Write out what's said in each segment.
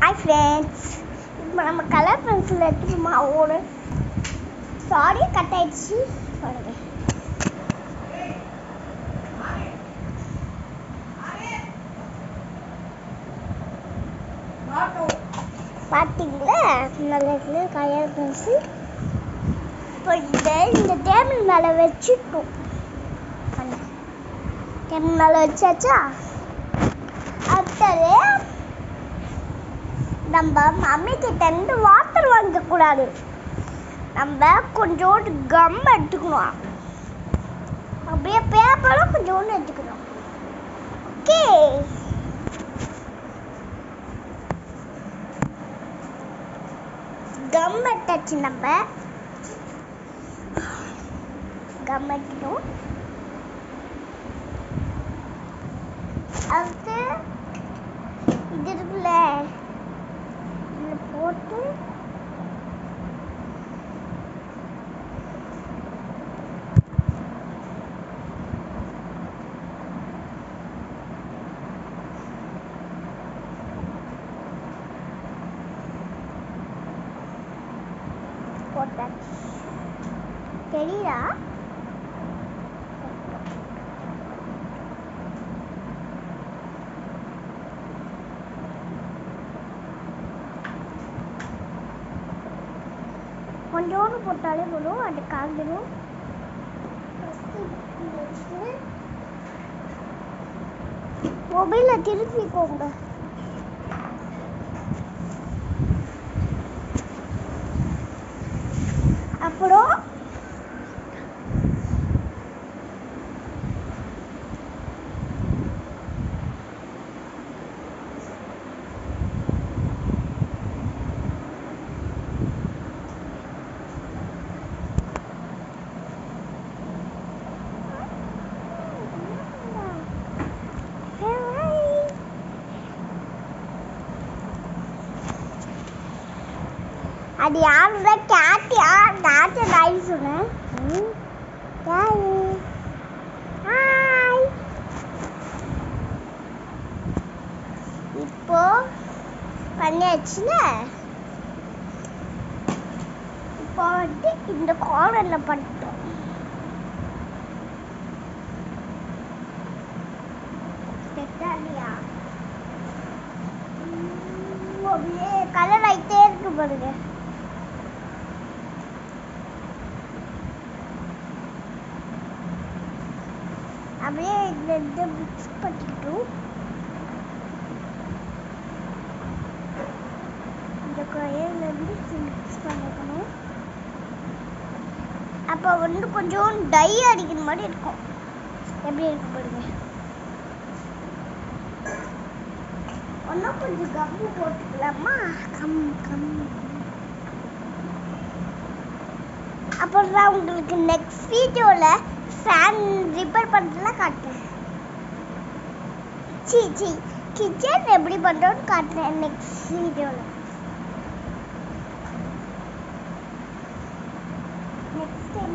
Hi friends இப்போ நம்ம colour pencil எடுத்துக்கோமா ஒரு சாரி கட் ஆயிடுச்சு பாருங்க பார்த்தீங்களா நல்ல இருக்குல்ல கலர் பென்சில் இப்போ இந்த இந்த டேபிள் மேலே வச்சுட்டோம் டேபிள் மேலே வச்சாச்சா அடுத்தது நம்ம மம்மி கிட்ட இருந்து வாட்டர் வாங்க கூடாது நம்ம கொஞ்சோண்டு கம் எடுத்துக்கணும் அப்படியே பேப்பரும் கொஞ்சோண்டு எடுத்துக்கணும் ஓகே கம் எடுத்தாச்சு நம்ம கம் எடுத்துட்டோம் அடுத்து இது இருக்குல்ல இதுல போட்டு போட்டாச்சு தெரியுதா கொஞ்சோண்டு போட்டாலே போதும் அது காஞ்சிடும் மொபைலை திருப்பிக்கோங்க அப்புறம் அது யாரோட கேட் யார் கேட்டு நாய் சொன்னேன் யாரு ஹாய் இப்போ பண்ணியாச்சுல இப்போ வந்து இந்த கார்னர்ல பண்ணிட்டோம் செட்டா இல்லையா உம், அப்படியே கலர் ஆயிட்டே இருக்கு பாருங்க அப்படியே இந்த இது மிக்ஸ் பண்ணிக்கிட்டோம் இந்த கொயர்ல இருந்து மிக்ஸ் பண்ணிக்கணும் அப்போ வந்து கொஞ்சம் டை அடிக்கிற மாதிரி இருக்கும் எப்படி இருக்கு பாருங்க இன்னும் கொஞ்சம் கம்மு போட்டுக்கலாமா கம் கம் அப்புறம் நான் உங்களுக்கு நெக்ஸ்ட் வீடியோவில் ஃபேன் ரிப்பேர் பண்ணுறதுலாம் காட்டுறேன் சி சி கிச்சன் எப்படி பண்ணுறோன்னு காட்டுறேன் நெக்ஸ்ட் வீடியோவில் next time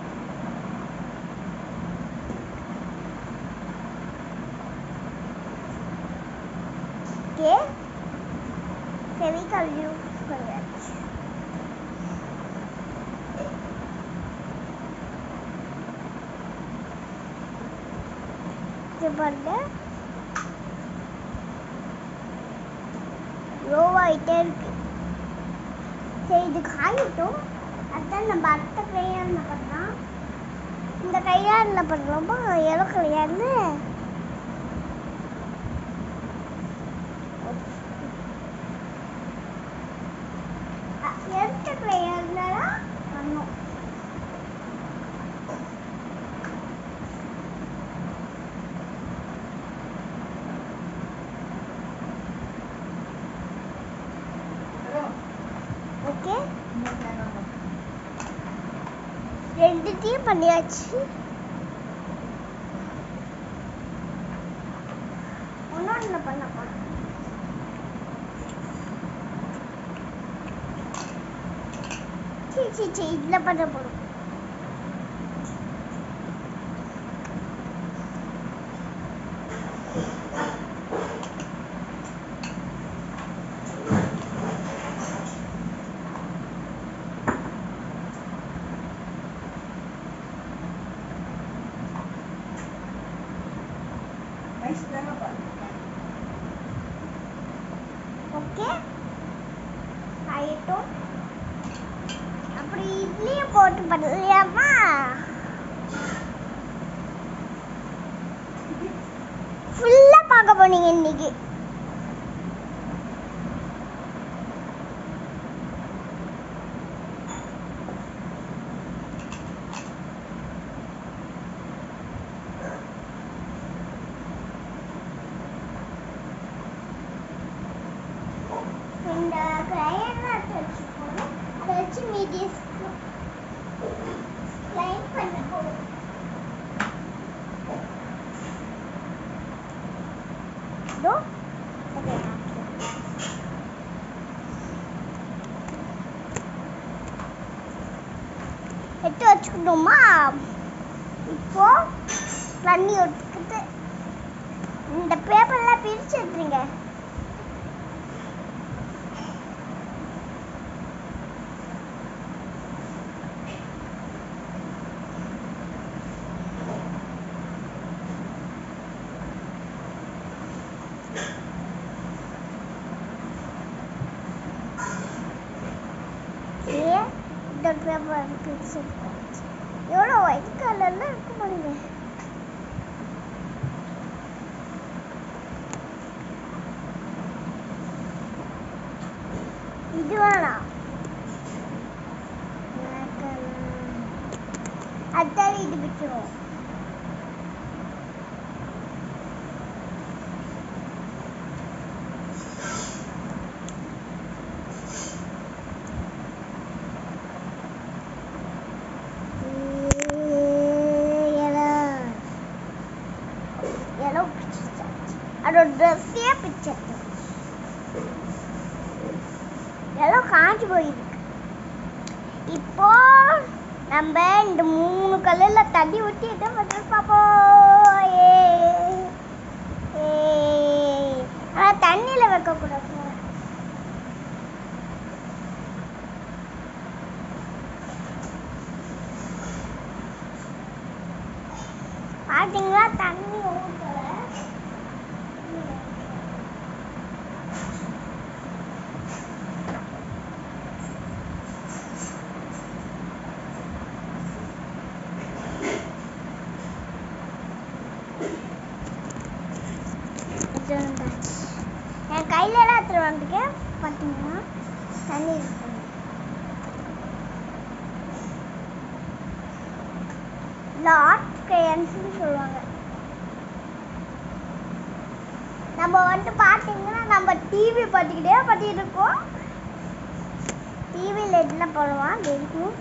okay Fevicol use பண்ணியாச்சு இது பாருங்க ரோவாயிட்டே இருக்கு சரி இது காயட்டும் அதான் நம்ம அடுத்த கையாளில் பண்ணலாம் இந்த கையாளில் பண்ணலாமா எவ்வளோ கையாண்டு எடுத்த கையாளில் பண்ணோம் ஓகே ரெண்டுத்தையும் பண்ணியாச்சு ஒன்னொன்னு பண்ண போறோம் சரி சரி சரி இதுல பண்ண போறோம் ஓகே ஆயிட்டும் அப்படி இட்லியும் போட்டு பண்ணலையாமா ஃபுல்லா பார்க்க போனீங்க இன்னைக்கு இந்த கிரையன் வச்சுக்கோங்க அதை வச்சு மீதி ஸ்லைட் பண்ண போகும் இதோ இதை எடுத்து வச்சுக்கணுமா இப்போ தண்ணி ஒத்துக்கிட்டு இந்த பேப்பர்லாம் பிரிச்சு எடுத்துருங்க ஏன் இந்த பேப்பர் பிரிச்சு எடுத்தாச்சு எவ்வளோ ஒயிட் கலர்ல இருக்கு பாருங்க இது வேணாம் Black colour. அதான் இது விட்டுரும் எல்லோ பிடிச்சிருச்சாச்சு அதோட ட்ரெஸ்ஸே பிக்சர் எல்லோ காஞ்சி போயிருக்கு இப்போ நம்ம இந்த மூணு கல்லுல தண்ணி ஊற்றி இதை வந்து பார்ப்போம் ஏ ஏ ஆனால் தண்ணியில் வைக்கக்கூடாது பார்த்தீங்களா தண்ணி ஊற்றல என் கையில எல்லாம் எடுத்துட்டு வந்துருக்கேன் பார்த்தீங்கன்னா தண்ணி இருக்கு லாட் கிரேயன்ஸ்னு சொல்லுவாங்க நம்ம வந்து பார்த்தீங்கன்னா நம்ம டிவி பார்த்துக்கிட்டே பார்த்துக்கிட்டு இருக்கோம் டிவியில் என்ன பண்ணுவான் தெரியும்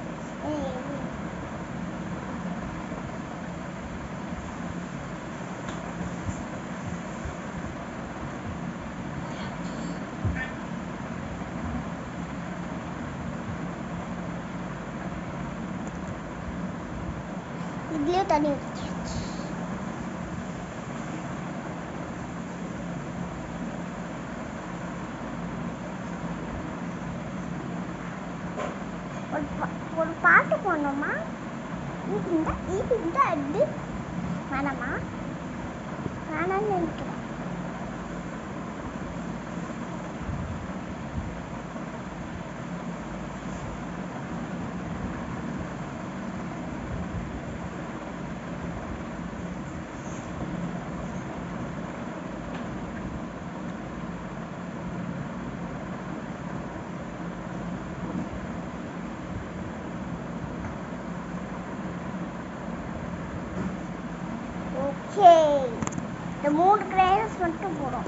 இதுலயும் தண்ணி ஊற்றியாச்சு ஒரு பா- ஒரு பாட்டு போடணுமா இது இந்த இது இந்த அது வேணாமா வேணாம்னு நினைக்கிறேன் ஓகே இந்த மூணு கிரேயன்ஸ் மட்டும் போடும்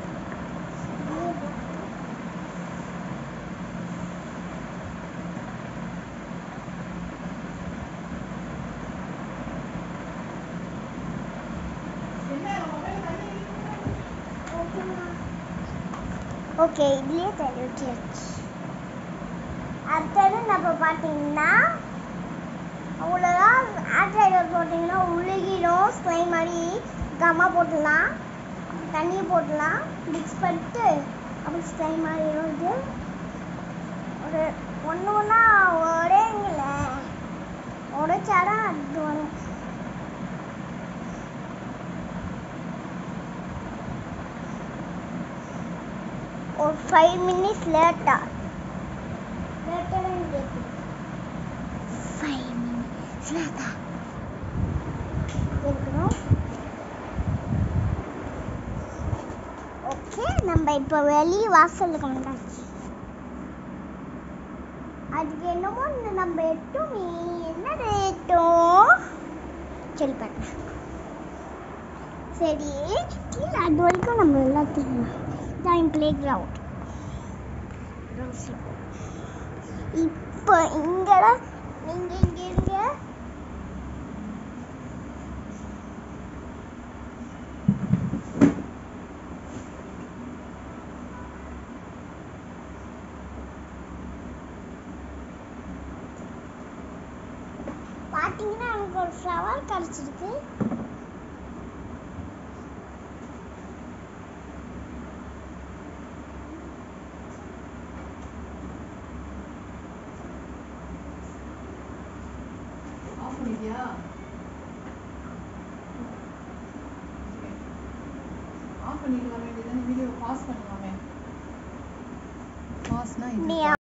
ஓகே இதுலயே தண்ணி ஊற்றியாச்சு அடுத்தது நம்ம பார்த்தீங்கன்னா அவ்வளோதான் ஆட்ரைடர் போட்டிங்கன்னா உருகிடும் ஸ்லைம் மாதிரி கம்மா போட்டுடலாம் தண்ணியை போட்டுடலாம் மிக்ஸ் பண்ணிட்டு அப்படி ஸ்லைம் மாதிரி இது ஒரு ஒன்று ஒன்றா உடையங்கள உடைச்சாதான் அது வரும் ஒரு ஃபைவ் மினிட்ஸ் லேட்டா லேட்டாக தான் கேட்குது ஃபைவ் மினிட்ஸ் லேட்டா இருக்கணும் ஓகே நம்ம இப்போ வெளியே வாசலுக்கு வந்தாச்சு அதுக்கு என்னமோ ஒண்ணு நம்ம எட்டுமே என்னது எட்டும் சரி பண்ண சரி கீழே அது வரைக்கும் நம்ம எல்லாத்தையும் தான் பிளே கிரவுண்ட் இப்போ இங்கெல்லாம் நீங்க இங்க இருங்க பாத்தீங்கன்னா எனக்கு ஒரு ஃப்ளவர் கிடைச்சிருக்கு ஆஃப் பண்ணிட்டியா ஆஃப் பண்ணிட்டு வர வேண்டியதானே வீடியோ பாஸ் பண்ணுவாமே பாஸ்னா நீ இது